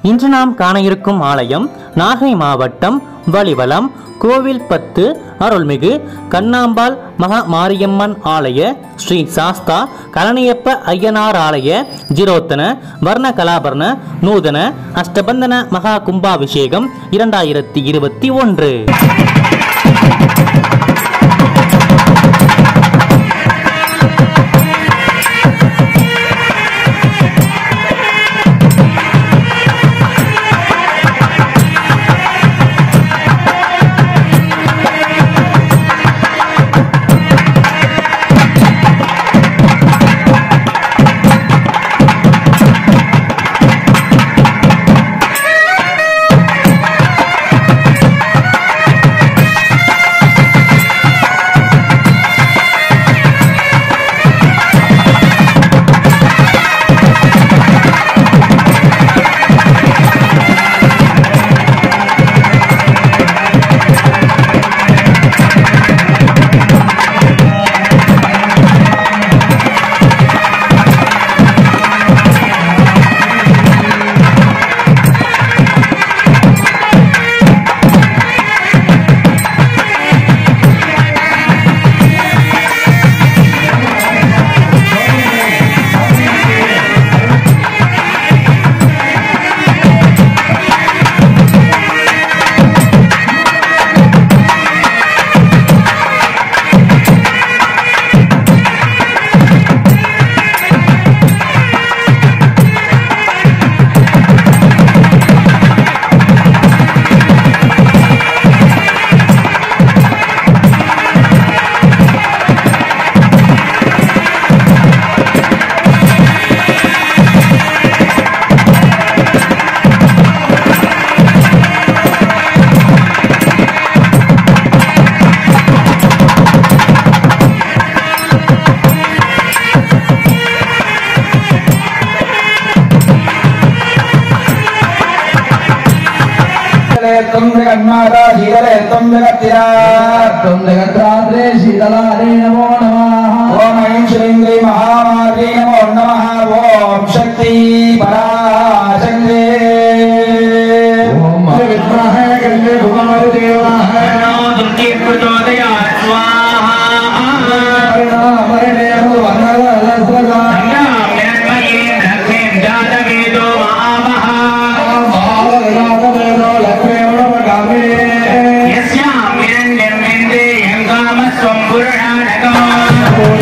இன்று நாம் காண இருக்கும் ஆலயம் நாகை மாவட்டம் வலிவலம் கோவில் பத்து அருள்மிகு கண்ணாம்பாள் மகா மாரியம்மன் ஆலய ஸ்ரீ சாஸ்தா கலனியப்ப ஐயனார் ஆலய ஜிரோத்தன வர்ண கலாபரண நூதன அஷ்டபந்தன மகா கும்பாபிஷேகம் இரண்டாயிரத்தி இருபத்தி ஒன்று ത്വം ജഗന്മാതാ ശീതലേ ത്വം ജഗത്തിരാത്വം ജഗദ്രാത്രേ ശീതലാരേ നമോ നമഃ ഓം ഐം ശ്രീം ശ്രീ മഹാമാർഗേ നമോ നമഃ ഓം ശക്തി പരാശക്തി ഓം വിദ്മഹേ കല്യേ ഭുവനദേവായ പരിണാമരണേ വനരലസ്വകായ ഭാവവിരാഗവേദോ ലക്ഷ്മേണോപഗാമിനേ ും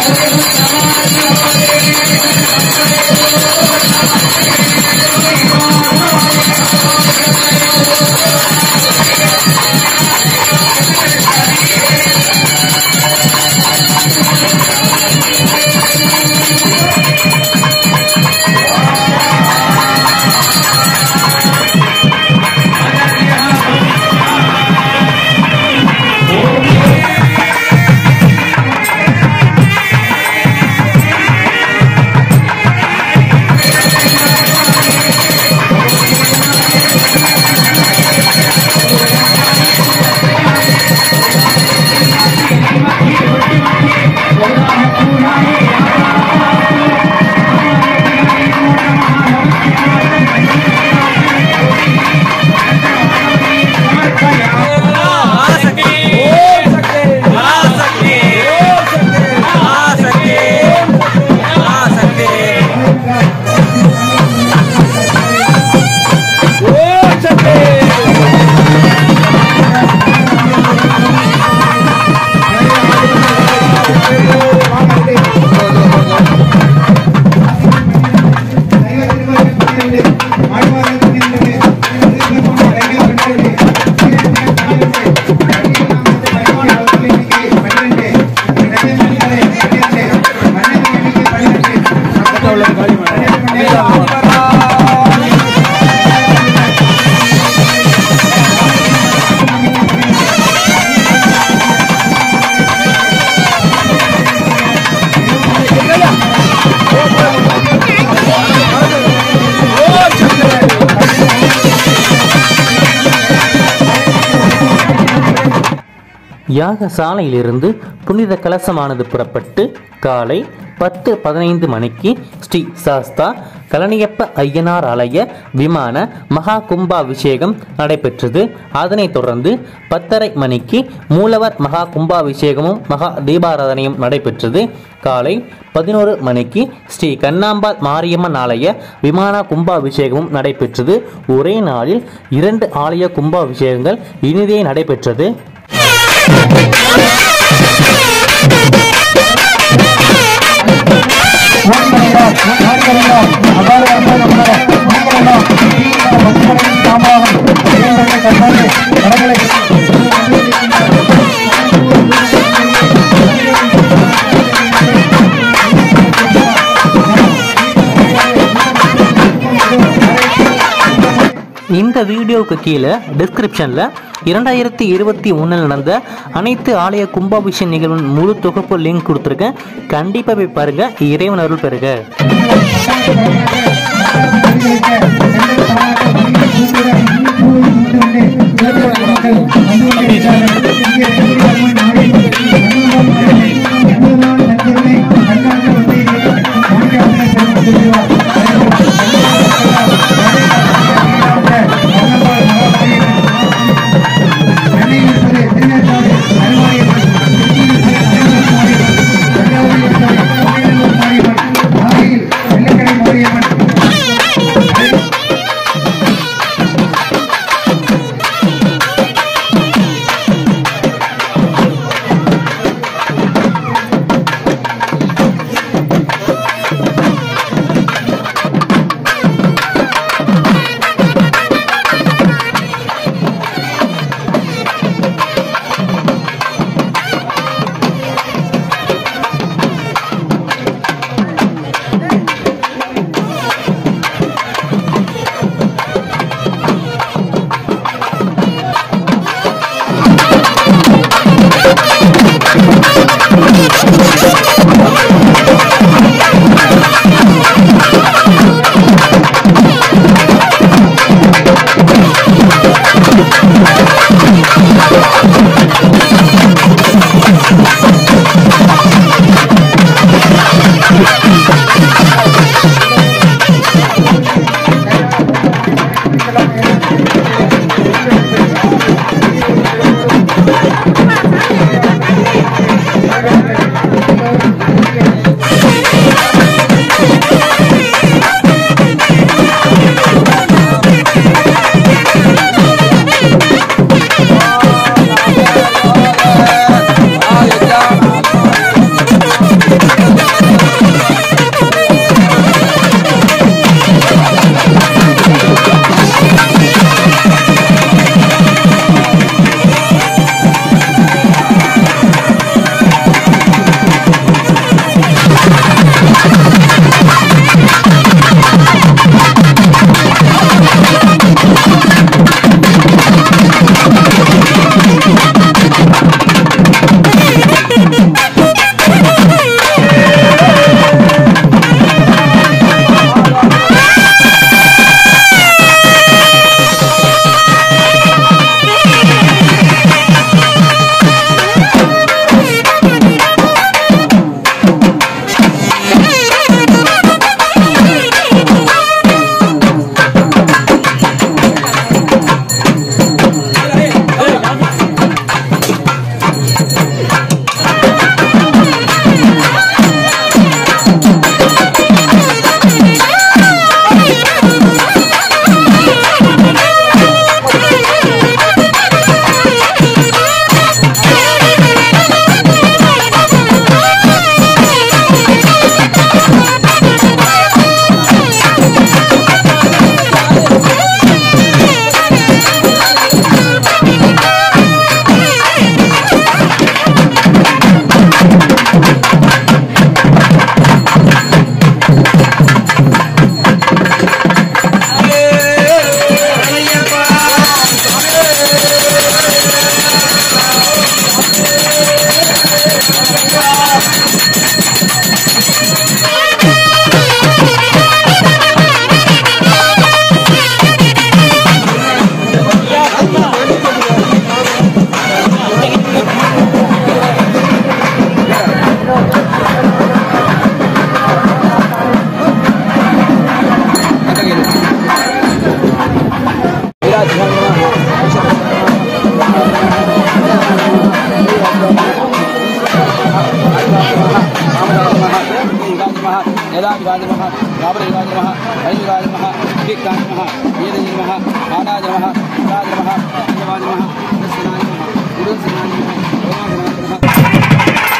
யாகசாலையிலிருந்து புனித கலசமானது புறப்பட்டு காலை பத்து பதினைந்து மணிக்கு ஸ்ரீ சாஸ்தா கலனியப்ப ஐயனார் ஆலய விமான மகா கும்பாபிஷேகம் நடைபெற்றது அதனைத் தொடர்ந்து பத்தரை மணிக்கு மூலவர் மகா கும்பாபிஷேகமும் மகா தீபாராதனையும் நடைபெற்றது காலை பதினோரு மணிக்கு ஸ்ரீ கண்ணாம்பாள் மாரியம்மன் ஆலய விமான கும்பாபிஷேகமும் நடைபெற்றது ஒரே நாளில் இரண்டு ஆலய கும்பாபிஷேகங்கள் இனிதே நடைபெற்றது இந்த வீடியோவுக்கு கீழே டிஸ்கிரிப்ஷனில் இரண்டாயிரத்தி இருபத்தி ஒன்றில் நடந்த அனைத்து ஆலய கும்பாபிஷேக நிகழ்வின் முழு தொகுப்பு லிங்க் கொடுத்துருக்கேன் கண்டிப்பாக போய் பாருங்கள் இறைவன் அருள் பெறுக यदादिवाय नमः रावणयुगाय नमः हरियुगाय नमः विवेकाय नमः वेदये नमः आदाय नमः उदाय नमः धन्यवाद नमः दर्शनाय नमः गुरुसनाय नमः ओमागनाय नमः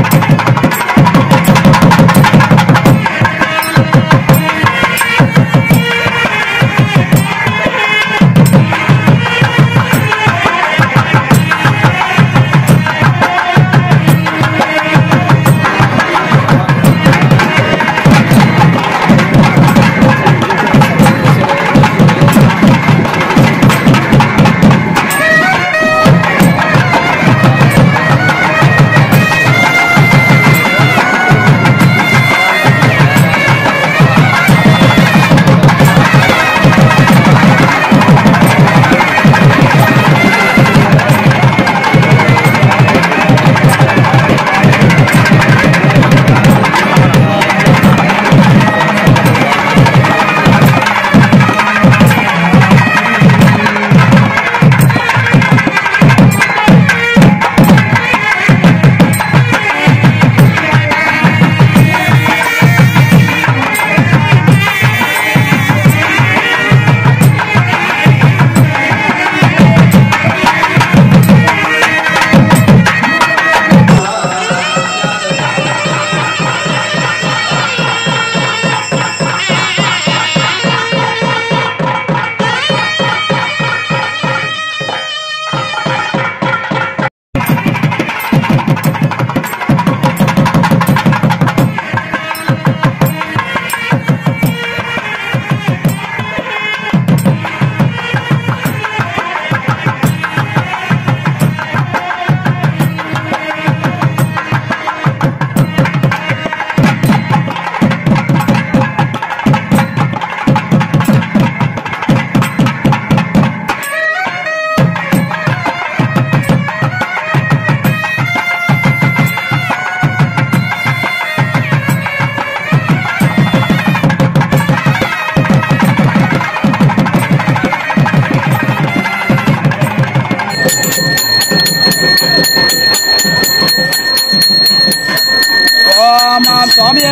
ஓமா சுவாமியே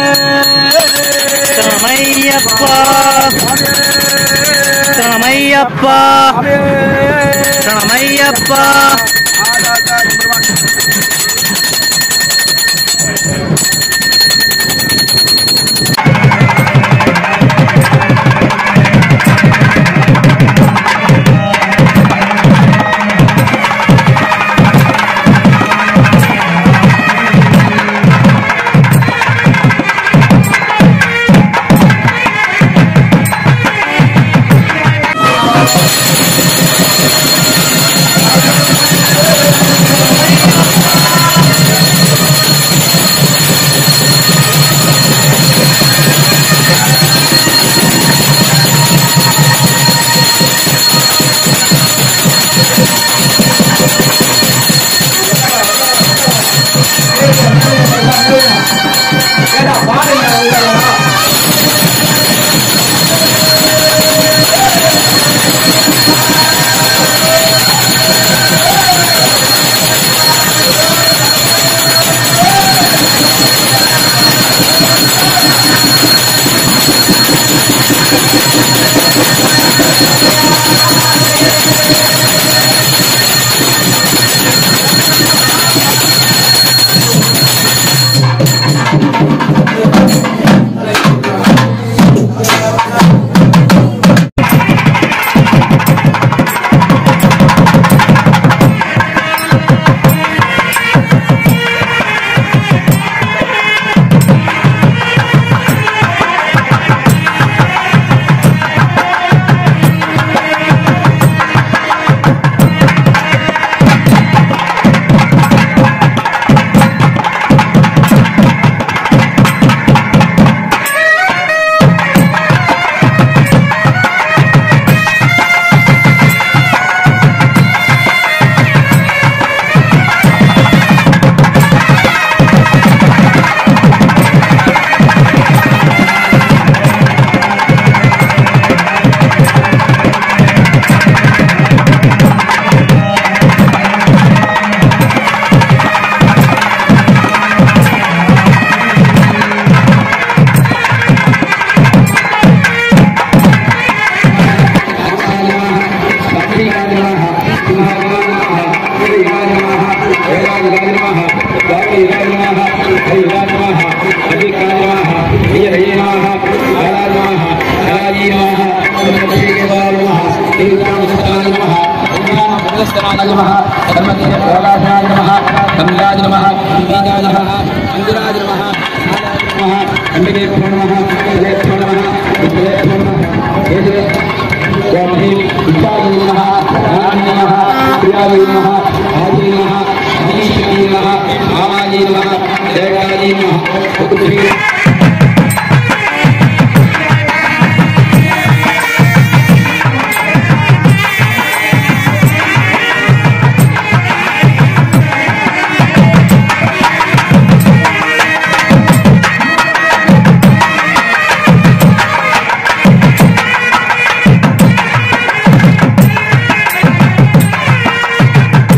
சரமையப்பா சரமையப்பா சரமையப்பா ஆ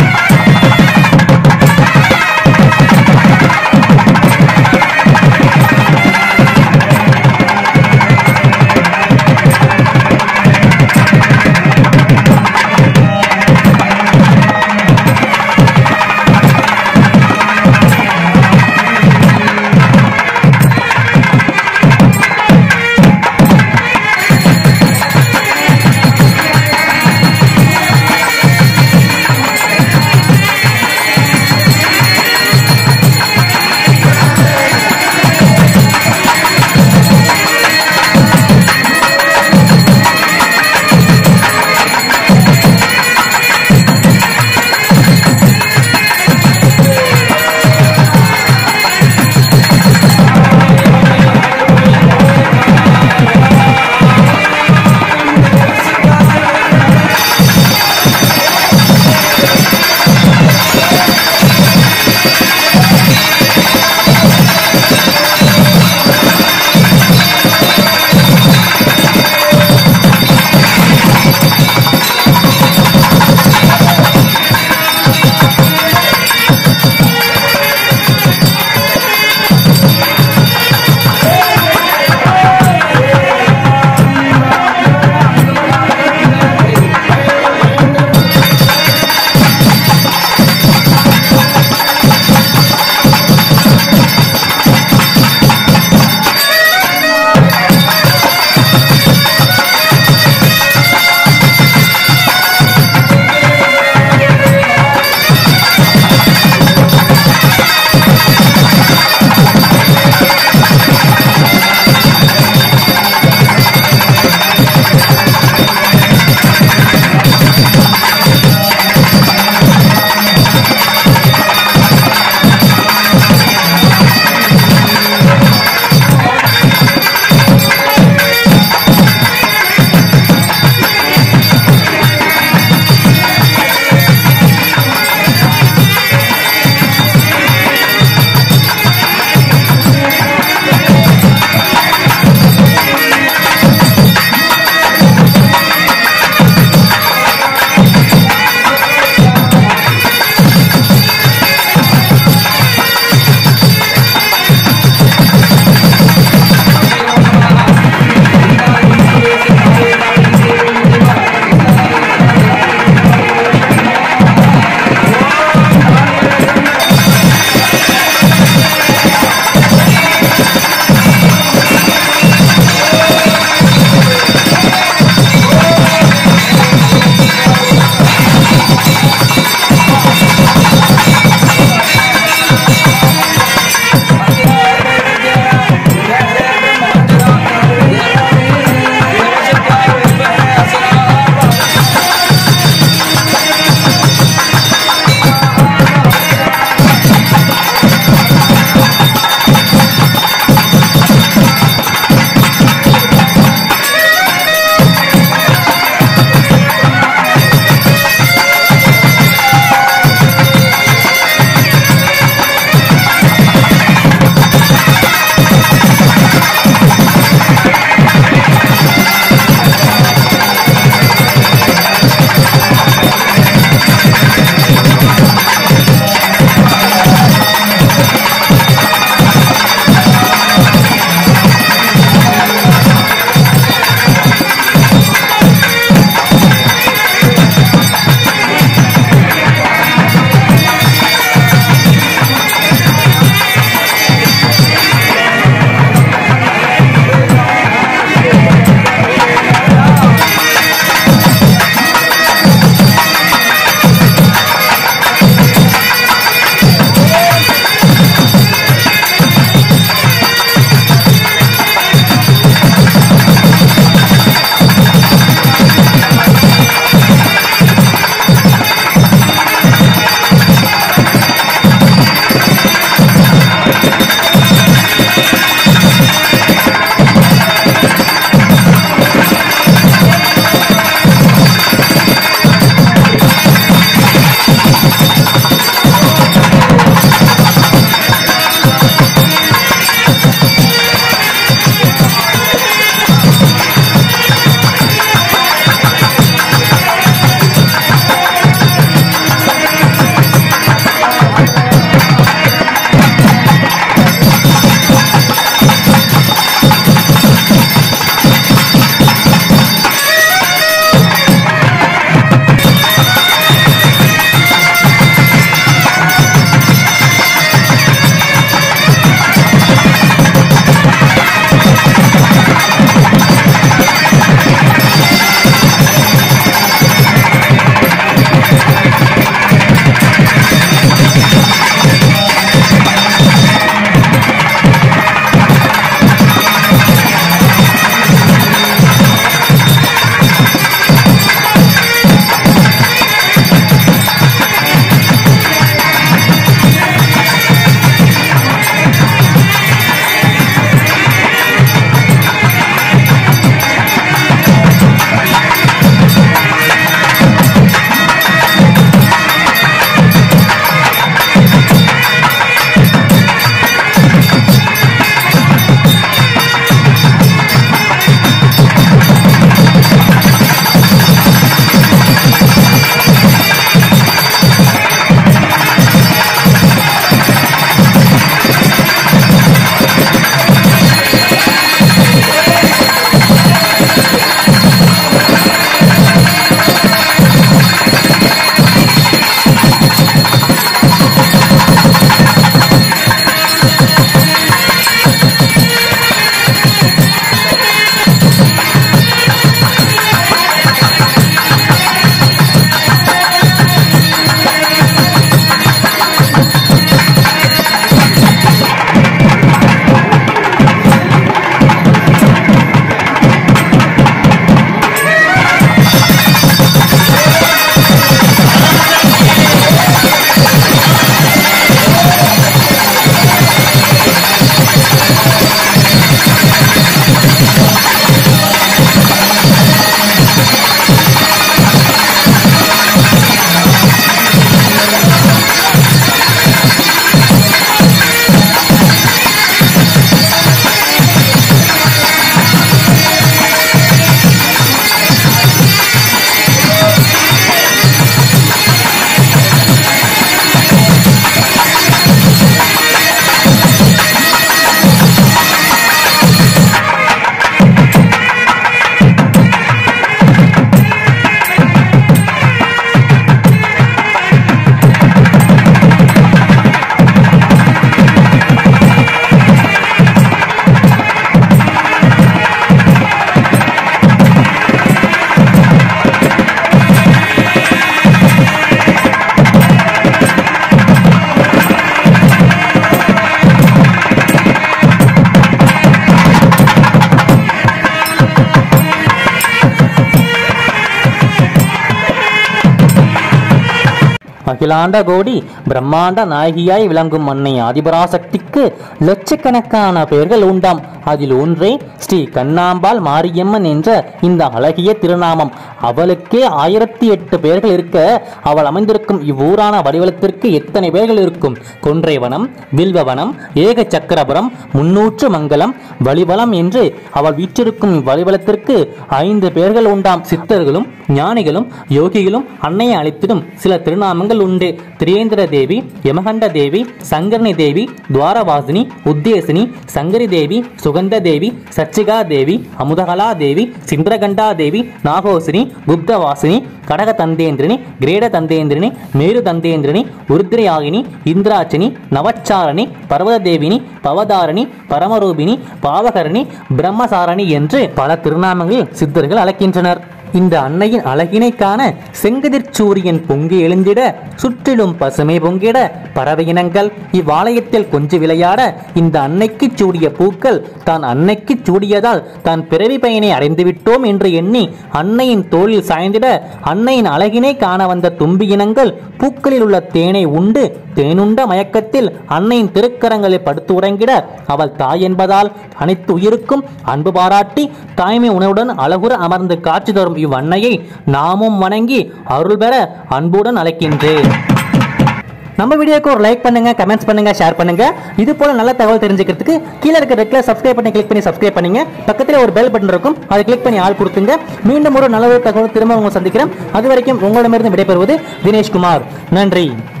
அகிலாண்ட கோடி பிரம்மாண்ட நாயகியாய் விளங்கும் அன்னை ஆதிபராசக்திக்கு லட்சக்கணக்கான பெயர்கள் உண்டாம் அதில் ஒன்றே ஸ்ரீ கண்ணாம்பாள் மாரியம்மன் என்ற இந்த அழகிய திருநாமம் அவளுக்கே ஆயிரத்தி எட்டு பெயர்கள் இருக்க அவள் அமைந்திருக்கும் இவ்வூரான வடிவலத்திற்கு எத்தனை பெயர்கள் இருக்கும் கொன்றைவனம் வில்வவனம் ஏக சக்கரபுரம் முன்னூற்று மங்கலம் வலிவலம் என்று அவள் வீற்றிருக்கும் இவ்வலிவலத்திற்கு ஐந்து பெயர்கள் உண்டாம் சித்தர்களும் ஞானிகளும் யோகிகளும் அன்னையை அழைத்திடும் சில திருநாமங்கள் உண்டு திரியேந்திர தேவி யமகண்ட தேவி சங்கரணி தேவி துவாரவாசினி உத்தேசினி சங்கரி தேவி சுகந்த தேவி சச்சிகா தேவி அமுதகலா தேவி சிந்திரகண்டா தேவி நாகோசினி குப்தவாசினி கடக தந்தேந்திரினி கிரேட தந்தேந்திரினி மேரு தந்தேந்திரினி உருத்ரயாகினி இந்திராட்சினி நவச்சாரணி பர்வத தேவினி பவதாரணி பரமரூபிணி பாவகரணி பிரம்மசாரணி என்று பல திருநாமங்களில் சித்தர்கள் அழைக்கின்றனர் இந்த அன்னையின் அழகினை காண செங்கதிர் சூரியன் பொங்கி எழுந்திட சுற்றிலும் பசுமை பொங்கிட பறவை இனங்கள் இவ்வாலயத்தில் கொஞ்சி விளையாட இந்த அன்னைக்கு சூடிய பூக்கள் தான் அன்னைக்கு சூடியதால் தான் பிறவி பயனை அடைந்து விட்டோம் என்று எண்ணி அன்னையின் தோளில் சாய்ந்திட அன்னையின் அழகினை காண வந்த தும்பி இனங்கள் பூக்களில் உள்ள தேனை உண்டு தேனுண்ட மயக்கத்தில் அன்னையின் திருக்கரங்களில் படுத்து உறங்கிட அவள் தாய் என்பதால் அனைத்து உயிருக்கும் அன்பு பாராட்டி தாய்மை உணவுடன் அழகுற அமர்ந்து காட்சி தரும் இவ்வன்னையை நாமும் வணங்கி அருள் பெற அன்புடன் அழைக்கின்றேன் நம்ம வீடியோக்கு ஒரு லைக் பண்ணுங்க கமெண்ட்ஸ் பண்ணுங்க ஷேர் பண்ணுங்க இது போல நல்ல தகவல் தெரிஞ்சுக்கிறதுக்கு கீழே இருக்க ரெட்டில் சப்ஸ்கிரைப் பண்ணி கிளிக் பண்ணி சப்ஸ்கிரைப் பண்ணுங்க பக்கத்தில் ஒரு பெல் பட்டன் இருக்கும் அதை கிளிக் பண்ணி ஆள் கொடுத்துங்க மீண்டும் ஒரு நல்ல ஒரு தகவல் திரும்ப உங்களை சந்திக்கிறேன் அது வரைக்கும் உங்களிடமிருந்து விடைபெறுவது தினேஷ்குமார் நன்றி